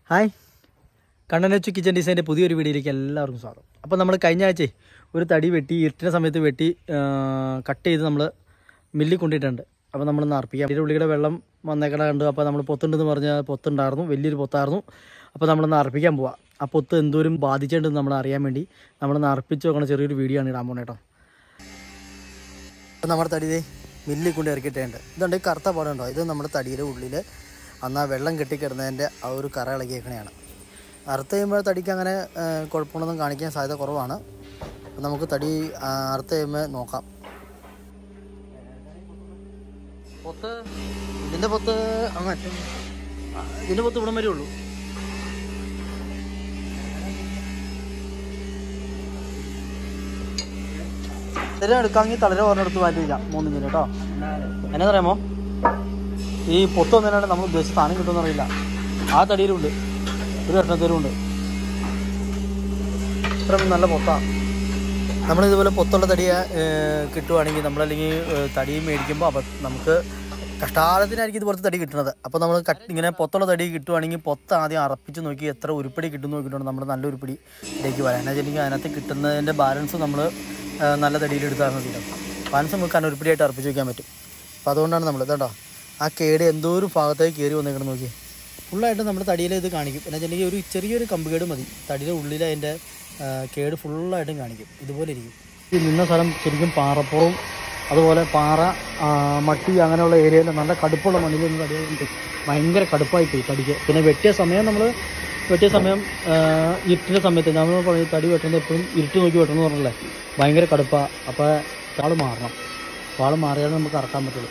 hi കണ്ണനച്ചു kitchen ഡിസൈൻ്റെ പുതിയൊരു വീഡിയോയിലേക്ക് എല്ലാവർക്കും സ്വാഗതം അപ്പോൾ നമ്മൾ കഴിഞ്ഞ ആഴ്ച ഒരു തടി വെട്ടി ഇരുട്ടിന സമയത്ത് വെട്ടി കട്ട് ചെയ്ത് നമ്മൾ മില്ലിൽ കൊണ്ടിട്ടുണ്ട് അപ്പോൾ നമ്മളൊന്ന് അർപ്പിക്കാം അതിൻ്റെ ഉള്ളിയുടെ വെള്ളം വന്നേക്കണ കണ്ട് അപ്പോൾ നമ്മൾ പൊത്തുണ്ടെന്ന് പറഞ്ഞാൽ പൊത്തുണ്ടായിരുന്നു വലിയൊരു പൊത്തായിരുന്നു അപ്പോൾ നമ്മളൊന്ന് അർപ്പിക്കാൻ പോവാം ആ പൊത്ത് എന്തോരം ബാധിച്ചിട്ടുണ്ടെന്ന് നമ്മൾ അറിയാൻ വേണ്ടി നമ്മളൊന്ന് അർപ്പിച്ച് നോക്കണ ചെറിയൊരു വീഡിയോ ആണ് ഇടാൻ പോണേ കേട്ടോ അപ്പോൾ നമ്മുടെ തടി ദേ മില്ലിൽ കൊണ്ട് ഇറക്കിയിട്ടുണ്ട് ഇതുണ്ട് ഈ കറുത്ത പാടുണ്ടോ ഇത് നമ്മുടെ തടിയുടെ ഉള്ളിൽ അന്ന് ആ വെള്ളം കെട്ടിക്കിടന്നതിൻ്റെ ആ ഒരു കറ ഇളകിയേക്കണെയാണ് അറുത്ത് കഴിയുമ്പോൾ തടിക്ക് അങ്ങനെ ആ, കുഴപ്പമൊന്നും കാണിക്കാൻ സാധ്യത കുറവാണ് അപ്പോൾ നമുക്ക് തടി ആ, അറുത്ത് കഴിയുമ്പോൾ നോക്കാം പൊത്ത് ഇതിൻ്റെ പൊത്ത് അങ്ങ് അറ്റം ആ, ഇതിൻ്റെ പൊത്ത് ഇവിടം വരെ ഉള്ളൂ തല എടുക്കാമെങ്കിൽ തളര ഓരോടത്ത് മാറ്റി വയ്ക്കാം മൂന്നിഞ്ചിന് കേട്ടോ എന്നാ പറയാമോ ഈ പൊത്ത് വന്നതിനാണ് നമ്മൾ ഉദ്ദേശിച്ച സ്ഥാനം കിട്ടുമെന്ന് അറിയില്ല ആ തടിയിലുണ്ട് ഒരു കഷ്ണത്തിലുണ്ട് ഇത്ര നല്ല പൊത്താണ് നമ്മളിതുപോലെ പൊത്തുള്ള തടി കിട്ടുവാണെങ്കിൽ നമ്മളല്ലെങ്കിൽ ഏഹ്, തടി മേടിക്കുമ്പോൾ അപ്പം നമുക്ക് കഷ്ടാലത്തിനായിരിക്കും ഇതുപോലത്തെ തടി കിട്ടുന്നത് അപ്പോൾ നമ്മൾ കട്ട് ഇങ്ങനെ പൊത്തുള്ള തടി കിട്ടുവാണെങ്കിൽ പൊത്ത് ആദ്യം അറപ്പിച്ച് നോക്കി എത്ര ഉരുപ്പടി കിട്ടും നോക്കിയിട്ടുണ്ട് നമ്മൾ നല്ല ഉരുപ്പടിയിലേക്ക് വരാൻ എന്ന് വെച്ചിട്ടുണ്ടെങ്കിൽ അതിനകത്ത് കിട്ടുന്നതിൻ്റെ ബാലൻസ് നമ്മൾ നല്ല തടിയിൽ എടുത്താൽ മതി ബാലൻസ് നമുക്ക് കാരണം ഉരുപ്പടിയായിട്ട് അർപ്പിച്ച് വയ്ക്കാൻ പറ്റും അപ്പോൾ അതുകൊണ്ടാണ് നമ്മൾ ഇതേട്ടോ ആ കേട് എന്തോ ഒരു ഭാഗത്തേക്ക് കയറി വന്നേക്കണം നോക്കി ഫുള്ളായിട്ട് നമ്മുടെ തടിയിൽ ഇത് കാണിക്കും എന്ന് വെച്ചിട്ടുണ്ടെങ്കിൽ ഒരു ചെറിയൊരു കമ്പ് കേട് മതി തടിയുടെ ഉള്ളിൽ അതിൻ്റെ ആ, കേട് ഫുള്ളായിട്ടും കാണിക്കും ഇതുപോലെ ഇരിക്കും ഈ നിന്ന സ്ഥലം ശരിക്കും പാറപ്പുറവും അതുപോലെ പാറ ആ, മട്ടി അങ്ങനെയുള്ള ഏരിയയിൽ നല്ല കടുപ്പുള്ള മണ്ണിൽ നിന്ന് തടിയുണ്ട് ഭയങ്കര കടുപ്പായി പോയി തടിക്ക് പിന്നെ വെട്ടിയ സമയം നമ്മൾ വെട്ടിയ സമയം ആ, ഇരുട്ടിൻ്റെ സമയത്ത് നമ്മൾ പറയും തടി വെട്ടുന്നത് എപ്പോഴും ഇരുട്ട് നോക്കി വെട്ടണം എന്ന് പറഞ്ഞല്ലേ ഭയങ്കര കടുപ്പാണ് അപ്പോൾ ആൾ മാറണം അപ്പോൾ ആൾ മാറിയാലേ നമുക്ക് ഇറക്കാൻ പറ്റുള്ളൂ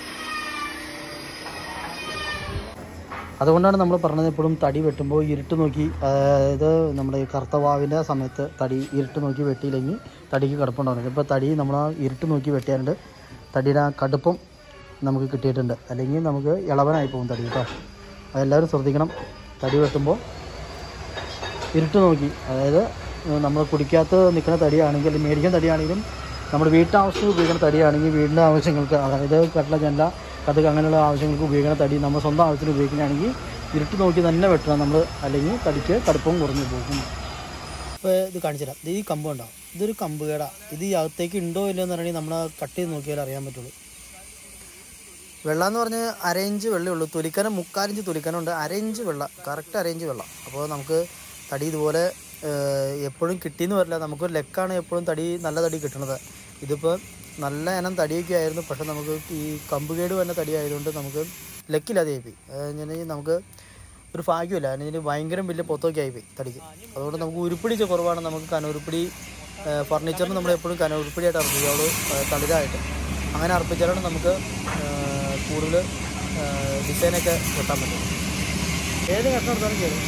അതുകൊണ്ടാണ് നമ്മൾ പറഞ്ഞത് എപ്പോഴും തടി വെട്ടുമ്പോൾ ഇരുട്ട് നോക്കി അതായത് നമ്മുടെ ഈ കറുത്തവാവിൻ്റെ സമയത്ത് തടി ഇരുട്ട് നോക്കി വെട്ടിയില്ലെങ്കിൽ തടിക്ക് കടുപ്പുണ്ടാവുന്നത് ഇപ്പോൾ തടി നമ്മൾ ആ ഇരുട്ട് നോക്കി വെട്ടിയാലുണ്ട് തടിയുടെ ആ കടുപ്പം നമുക്ക് കിട്ടിയിട്ടുണ്ട് അല്ലെങ്കിൽ നമുക്ക് ഇളവനായി പോകും തടി കേട്ടോ അതെല്ലാവരും ശ്രദ്ധിക്കണം തടി വെട്ടുമ്പോൾ ഇരുട്ട് നോക്കി അതായത് നമ്മൾ കുടിക്കാത്ത നിൽക്കുന്ന തടിയാണെങ്കിൽ അല്ലെങ്കിൽ മേടിക്കുന്ന തടിയാണെങ്കിലും നമ്മുടെ വീട്ടാവശ്യത്തിന് ഉപയോഗിക്കുന്ന തടിയാണെങ്കിൽ വീടിൻ്റെ ആവശ്യങ്ങൾക്ക് അതായത് കട്ടള ജനല കഥക് അങ്ങനെയുള്ള ആവശ്യങ്ങൾക്ക് ഉപയോഗിക്കുന്ന തടി നമ്മൾ സ്വന്തം ആവശ്യത്തിന് ഉപയോഗിക്കുകയാണെങ്കിൽ ഇരുട്ട് നോക്കി തന്നെ വെട്ടണം നമ്മൾ അല്ലെങ്കിൽ തടിക്ക് കടുപ്പവും കുറഞ്ഞു പോകും ഇപ്പോൾ ഇത് കാണിച്ചുതരാം ഇത് ഈ കമ്പ് ഉണ്ടാവും ഇതൊരു കമ്പ് കേട ഇത് ഈ അകത്തേക്ക് ഉണ്ടോ ഇല്ലയോ എന്ന് പറയണമെങ്കിൽ നമ്മൾ കട്ട് ചെയ്ത് നോക്കിയാൽ അറിയാൻ പറ്റുള്ളൂ വെള്ളം എന്ന് പറഞ്ഞാൽ അരയിഞ്ച് വെള്ളമേ ഉള്ളൂ തൊലിക്കാനം മുക്കാലിഞ്ച് തൊലിക്കാനുണ്ട് അരയിഞ്ച് വെള്ളം കറക്റ്റ് അരയിഞ്ച് വെള്ളം അപ്പോൾ നമുക്ക് തടി ഇതുപോലെ ഏഹ്, എപ്പോഴും കിട്ടിയെന്ന് വരില്ല നമുക്കൊരു ലെക്കാണ് എപ്പോഴും തടി നല്ല തടി കിട്ടുന്നത് ഇതിപ്പോൾ നല്ല ഇനം തടിയൊക്കെ ആയിരുന്നു പക്ഷെ നമുക്ക് ഈ കമ്പുകേട് വന്ന തടി ആയതുകൊണ്ട് നമുക്ക് ലെക്കില്ലാതെ ആയിപ്പോയി ഞാൻ നമുക്ക് ഒരു ഭാഗ്യമില്ല അതിന് ഭയങ്കര വലിയ പൊത്തൊക്കെ ആയിപ്പോയി തടിക്ക് അതുകൊണ്ട് നമുക്ക് ഉരുപ്പിടി കുറവാണ് നമുക്ക് കനോരുപ്പിടി ഫർണിച്ചറിന് നമ്മൾ എപ്പോഴും കനോരുപ്പിടിയായിട്ട് അർപ്പിക്കാവുള്ളൂ തളിരായിട്ട് അങ്ങനെ അർപ്പിച്ചാലാണ് നമുക്ക് ഏഹ്, കൂടുതൽ ഡിസൈനൊക്കെ വെട്ടാൻ പറ്റും ഏത് കഷ്ണം എടുത്താലും കയറും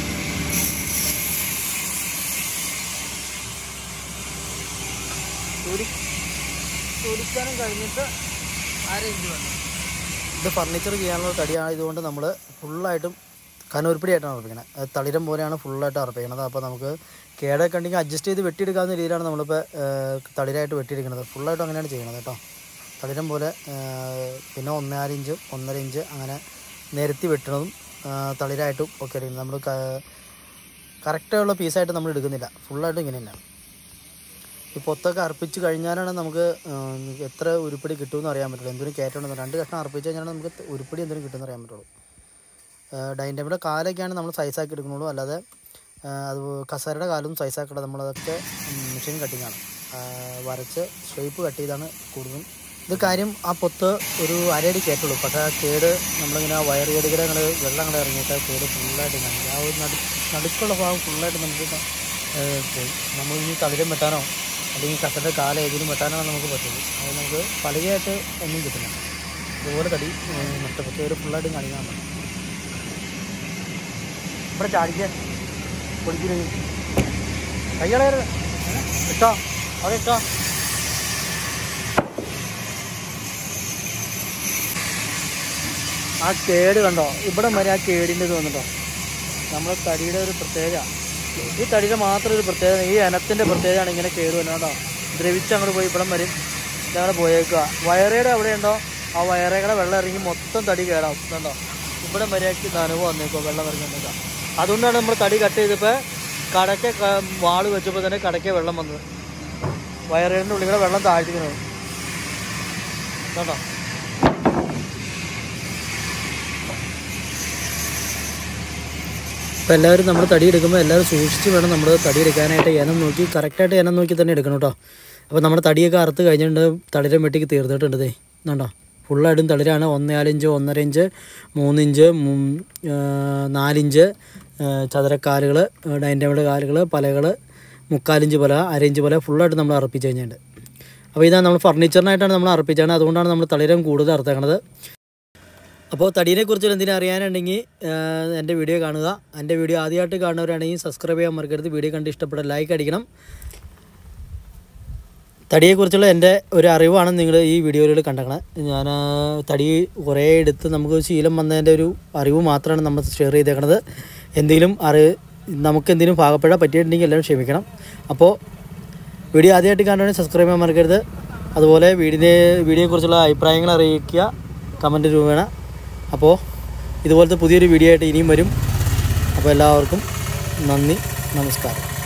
തൊലിക്കാനും കഴിഞ്ഞിട്ട് അര ഇഞ്ച് വേണം ഇത് ഫർണിച്ചർ ചെയ്യാനുള്ള തടിയായതുകൊണ്ട് നമ്മൾ ഫുള്ളായിട്ടും കനൂർപ്പിടിയായിട്ടാണ് അർപ്പിക്കുന്നത് അത് തളിരം പോലെയാണ് ഫുള്ളായിട്ട് അർപ്പിക്കുന്നത് അപ്പോൾ നമുക്ക് കേടൊക്കെ ഉണ്ടെങ്കിൽ അഡ്ജസ്റ്റ് ചെയ്ത് വെട്ടിയെടുക്കാവുന്ന രീതിയിലാണ് നമ്മളിപ്പോൾ ഏഹ്, തളിരായിട്ട് വെട്ടിയെടുക്കുന്നത് ഫുള്ളായിട്ടും അങ്ങനെയാണ് ചെയ്യുന്നത് കേട്ടോ തളിരം പോലെ ഏഹ്, പിന്നെ ഒന്നര ഇഞ്ച് ഒന്നര ഇഞ്ച് അങ്ങനെ നിരത്തി വെട്ടണതും ഏഹ്, തളിരായിട്ടും ഒക്കെ എടുക്കുന്നത് നമ്മൾ കറക്റ്റായുള്ള പീസായിട്ട് നമ്മൾ എടുക്കുന്നില്ല ഫുള്ളായിട്ടും ഇങ്ങനെ തന്നെയാണ് ഈ പൊത്തൊക്കെ അർപ്പിച്ച് കഴിഞ്ഞാലാണ് നമുക്ക് ഉം, എത്ര ഉരുപ്പടി കിട്ടുമെന്ന് അറിയാൻ പറ്റുള്ളൂ എന്തിനും കയറ്റണമെന്ന് രണ്ട് കഷ്ണം അർപ്പിച്ച് കഴിഞ്ഞാൽ നമുക്ക് ത- ഉരുപ്പടി എന്തിനും കിട്ടുമെന്ന് അറിയാൻ പറ്റുള്ളൂ ഡൈനിങ് ടേബിളിൻ്റെ കാലൊക്കെയാണ് നമ്മൾ സൈസാക്കി എടുക്കുന്നുള്ളൂ അല്ലാതെ ആ, അത് കസേരയുടെ കാലും സൈസാക്കട്ടെ നമ്മളതൊക്കെ മെഷീൻ കട്ടിങ്ങാണ് വരച്ച് ഷേപ്പ് കട്ട് ചെയ്താണ് കൂടുതലും ഇത് കാര്യം ആ പൊത്ത് ഒരു അരയടി കയറ്റുള്ളൂ പക്ഷേ ആ കേട് നമ്മളിങ്ങനെ ആ വയർ കേടുകളെ അങ്ങോട്ട് വെള്ളം അങ്ങോട്ട് ഇറങ്ങിയിട്ട് ആ കേട് ഫുള്ളായിട്ട് കാണിക്കും ആ ഒരു നടു നടുക്കുള്ള ഭാഗം ഫുള്ളായിട്ട് നമുക്ക് ക- ഏ, പോയി നമ്മൾ ഇനി തളിരം വെട്ടാനോ അല്ലെങ്കിൽ കസേരയുടെ കാല ഏതെങ്കിലും വെട്ടാനോ നമുക്ക് പറ്റുള്ളൂ അത് നമുക്ക് പലകയായിട്ട് ഒന്നും കിട്ടില്ല ഇതുപോലെ തടി ഏ, നഷ്ടപ്പെട്ടു ഒരു ഫുള്ളായിട്ടും കാണിക്കാൻ പറ്റും ഇവിടെ ചാടിക്കാൻ പൊടിക്കുന്നു കയ്കളെ ഇട്ടോ അവിടെ ഇട്ടോ ആ കേട് കണ്ടോ ഇവിടെ വരെ ആ കേടിൻ്റെ ഇത് വന്നിട്ടോ നമ്മളെ തടിയുടെ ഒരു പ്രത്യേകത ഈ തടിയുടെ മാത്രം ഒരു പ്രത്യേകത ഈ ഇനത്തിൻ്റെ പ്രത്യേകതയാണ് ഇങ്ങനെ കേട് വരുന്നത് കേട്ടോ ദ്രവിച്ച് അങ്ങോട്ട് പോയി ഇവിടം വരും ഇതങ്ങനെ പോയേക്കുക വയറയുടെ എവിടെ ഉണ്ടോ ആ വയറയുടെ വെള്ളം ഇറങ്ങി മൊത്തം തടി കേടാവും കണ്ടോ ഇവിടെ വരെയൊക്കെ നനവ് വന്നേക്കോ വെള്ളം ഇറങ്ങി വന്നേക്കാം അതുകൊണ്ടാണ് നമ്മൾ തടി കട്ട് ചെയ്തപ്പോൾ കടയ്ക്ക് ക- വാള് വെച്ചപ്പോൾ തന്നെ കടയ്ക്ക് വെള്ളം വന്നത് വയറിൻ്റെ ഉള്ളിൽ കൂടെ വെള്ളം താഴ്ത്തിക്കുന്നത് കേട്ടോ അപ്പോൾ എല്ലാവരും നമ്മൾ തടി എടുക്കുമ്പോൾ എല്ലാവരും സൂക്ഷിച്ച് വേണം നമ്മൾ തടി എടുക്കാനായിട്ട് എനം നോക്കി കറക്റ്റായിട്ട് എനം നോക്കി തന്നെ എടുക്കണം കേട്ടോ അപ്പോൾ നമ്മുടെ തടിയൊക്കെ അറുത്ത് കഴിഞ്ഞിട്ടുണ്ട് തളിരം വെട്ടിക്ക് തീർന്നിട്ടുണ്ട് ദേ ഇതുണ്ടോ ഫുള്ളായിട്ടും തളിരാണ് ഒന്നേകാലിഞ്ച് ഒന്നര ഇഞ്ച് മൂന്നിഞ്ച് മൂ- ആ, നാലിഞ്ച് ആ, ചതുരക്കാലുകൾ ഡൈനിങ് ടേബിൾ കാലുകൾ പലകൾ മുക്കാലിഞ്ച് പല അരയിഞ്ച് പല ഫുള്ളായിട്ട് നമ്മൾ അർപ്പിച്ച് കഴിഞ്ഞിട്ടുണ്ട് അപ്പോൾ ഇതാണ് നമ്മൾ ഫർണിച്ചറിനായിട്ടാണ് നമ്മൾ അർപ്പിച്ചത് അതുകൊണ്ടാണ് നമ്മൾ തളിരം കൂടുതൽ അറുത്തേക്കണത് അപ്പോൾ തടീനെ കുറിച്ച് എന്തെങ്കിലും അറിയാനുണ്ടെങ്കിൽ ആഹ്, എൻ്റെ വീഡിയോ കാണുക എൻ്റെ വീഡിയോ ആദ്യമായിട്ട് കാണുന്നവരാണെങ്കിൽ സബ്സ്ക്രൈബ് ചെയ്യാൻ മറക്കരുത് വീഡിയോ കണ്ട് ഇഷ്ടപ്പെട്ട ലൈക്ക് അടിക്കണം തടിയെക്കുറിച്ചുള്ള എൻ്റെ ഒരു അറിവാണ് നിങ്ങൾ ഈ വീഡിയോയിൽ കണ്ടേക്കണത് ഞാൻ ആ, തടി കുറേ എടുത്ത് നമുക്ക് ശീലം വന്നതിൻ്റെ ഒരു അറിവ് മാത്രമാണ് നമ്മൾ ഷെയർ ചെയ്തേക്കണത് എന്തെങ്കിലും അറി നമുക്ക് എന്തെങ്കിലും ഭാഗപ്പെടാൻ പറ്റിയിട്ടുണ്ടെങ്കിൽ എല്ലാവരും ക്ഷമിക്കണം അപ്പോൾ വീഡിയോ ആദ്യമായിട്ട് കാണുകയാണെങ്കിൽ സബ്സ്ക്രൈബ് ചെയ്യാൻ മറക്കരുത് അതുപോലെ വീടിനെ വീഡിയോയെക്കുറിച്ചുള്ള അഭിപ്രായങ്ങൾ അറിയിക്കുക കമൻറ്റ് രൂപേണ അപ്പോൾ ഇതുപോലത്തെ പുതിയൊരു വീഡിയോ ആയിട്ട് ഇനിയും വരും അപ്പോൾ എല്ലാവർക്കും നന്ദി നമസ്കാരം